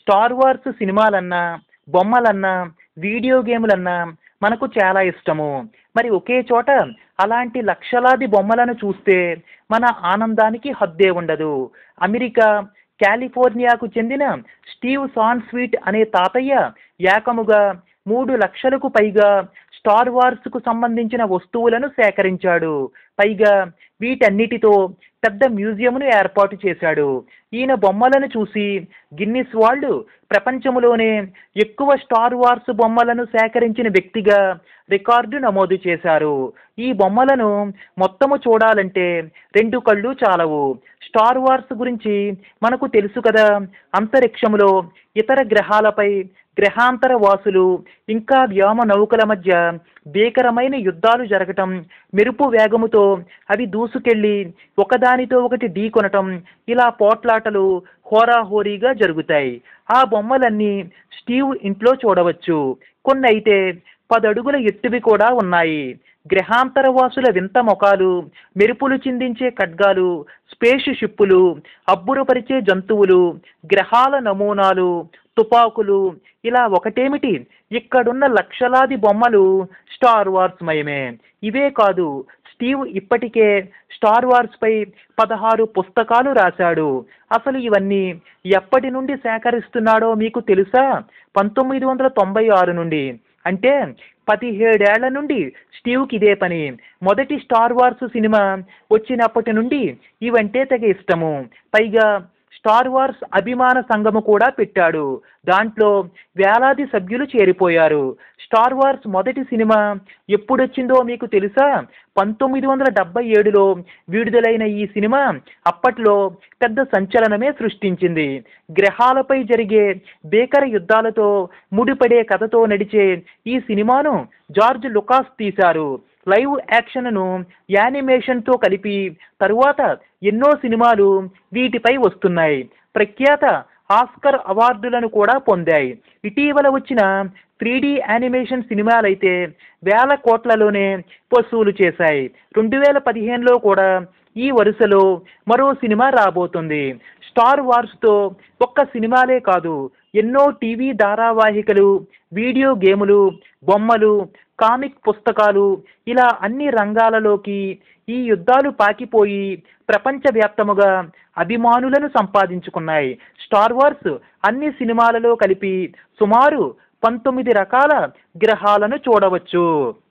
star Wars సినిమాలన్నా బొమ్మలన్నా video గేములన్నా మనకు చాలా ఇష్టము మరి ఒకే చోట అలాంటి లక్షలాది బొమ్మలను చూస్తే మన ఆనందానికి హద్దే ఉండదు అమెరికా కాలిఫోర్నియాకు చెందిన స్టీవ్ సాన్ స్వీట్ అనే తాతయ్య ఏకముగా మూడు లక్షలకు పైగా స్టార్ వార్స్కు సంబంధించిన వస్తువులను సేకరించాడు పైగా వీటన్నిటితో పెద్ద మ్యూజియంను ఏర్పాటు చేశాడు ఈయన బొమ్మలను చూసి గిన్నిస్ వాళ్ళు ప్రపంచంలోనే ఎక్కువ స్టార్ వార్స్ బొమ్మలను సేకరించిన వ్యక్తిగా రికార్డు నమోదు చేశారు ఈ బొమ్మలను మొత్తము చూడాలంటే రెండు కళ్ళు చాలవు స్టార్ వార్స్ గురించి మనకు తెలుసు కదా అంతరిక్షంలో ఇతర గ్రహాలపై గ్రహాంతర వాసులు ఇంకా వ్యోమ నౌకల మధ్య భీకరమైన యుద్ధాలు జరగటం మెరుపు వేగముతో అవి దూసుకెళ్ళి ఒకదానితో ఒకటి ఢీకొనటం ఇలా పోట్లాటలు హోరాహోరీగా జరుగుతాయి ఆ బొమ్మలన్నీ స్టీవ్ ఇంట్లో చూడవచ్చు కొన్ని అయితే పదడుగుల ఎత్తువి కూడా ఉన్నాయి గ్రహాంతర వాసుల వింత ముఖాలు మెరుపులు చిందించే ఖడ్గాలు స్పేస్ షిప్పులు అబ్బురపరిచే జంతువులు గ్రహాల నమూనాలు తుపాకులు ఇలా ఒకటేమిటి ఇక్కడున్న లక్షలాది బొమ్మలు స్టార్ వార్స్ మయమే ఇవే కాదు స్టీవ్ ఇప్పటికే స్టార్ వార్స్ పై పదహారు పుస్తకాలు రాశాడు అసలు ఇవన్నీ ఎప్పటి నుండి సేకరిస్తున్నాడో మీకు తెలుసా పంతొమ్మిది వందల తొంభై ఆరు నుండి అంటే పదిహేడేళ్ల నుండి స్టీవ్కి ఇదే పని మొదటి స్టార్ వార్స్ సినిమా వచ్చినప్పటి నుండి ఇవంటే తెగ ఇష్టము పైగా స్టార్ వార్స్ అభిమాన సంఘము కూడా పెట్టాడు దాంట్లో వేలాది సభ్యులు చేరిపోయారు స్టార్ వార్స్ మొదటి సినిమా ఎప్పుడొచ్చిందో మీకు తెలుసా పంతొమ్మిది వందల డెబ్బై ఏడులో విడుదలైన ఈ సినిమా అప్పట్లో పెద్ద సంచలనమే సృష్టించింది గ్రహాలపై జరిగే భీకర యుద్ధాలతో ముడిపడే కథతో నడిచే ఈ సినిమాను జార్జ్ లుకాస్ తీశారు లైవ్ యాక్షన్ను యానిమేషన్తో కలిపి తరువాత ఎన్నో సినిమాలు వీటిపై వస్తున్నాయి ప్రఖ్యాత ఆస్కర్ అవార్డులను కూడా పొందాయి ఇటీవల వచ్చిన త్రీ డి యానిమేషన్ సినిమాలైతే వేల కోట్లలోనే వసూలు చేశాయి రెండు వేల పదిహేనులో కూడా ఈ వరుసలో మరో సినిమా రాబోతుంది స్టార్ వార్స్తో ఒక్క సినిమాలే కాదు ఎన్నో టీవీ ధారావాహికలు వీడియో గేములు బొమ్మలు కామిక్ పుస్తకాలు ఇలా అన్ని రంగాలలోకి ఈ యుద్ధాలు పాకిపోయి ప్రపంచవ్యాప్తముగా అభిమానులను సంపాదించుకున్నాయి స్టార్ వార్స్ అన్ని సినిమాలలో కలిపి సుమారు పంతొమ్మిది రకాల గ్రహాలను చూడవచ్చు